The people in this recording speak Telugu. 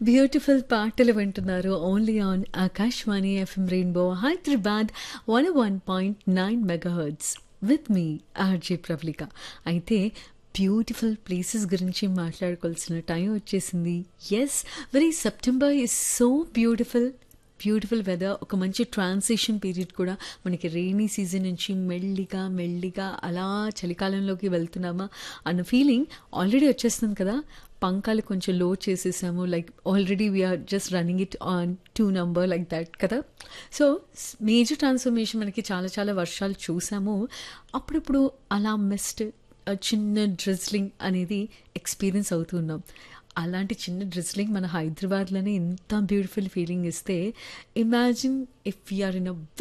బ్యూటిఫుల్ పాటలు వింటున్నారు only on Akashvani FM Rainbow Hyderabad one one point nine megahertz with me RJ Pravalika అయితే బ్యూటిఫుల్ ప్లేసెస్ గురించి మాట్లాడుకోవాల్సిన టైం వచ్చేసింది yes very September is so beautiful beautiful weather ఒక మంచి ట్రాన్సిషన్ పీరియడ్ కూడా మనకి రెయినీ సీజన్ నుంచి మెల్లిగా మెల్లిగా అలా చలికాలంలోకి వెళ్తున్నామా అన్న ఫీలింగ్ ఆల్రెడీ వచ్చేస్తుంది కదా పంకాలు కొంచెం లో చేసేసాము like already we're just running it on two number like that కదా సో మేజర్ ట్రాన్స్ఫర్మేషన్ మనకి చాలా చాలా వర్షాలు చూసాము అప్పుడప్పుడు అలా మిస్ట్ చిన్న డ్రిజ్లింగ్ అనేది ఎక్స్పీరియన్స్ అవుతున్నాం అలాంటి చిన్న డ్రిజ్లింగ్ మన హైదరాబాద్లోనే ఎంత బ్యూటిఫుల్ ఫీలింగ్ ఇస్తే imagine if we're in a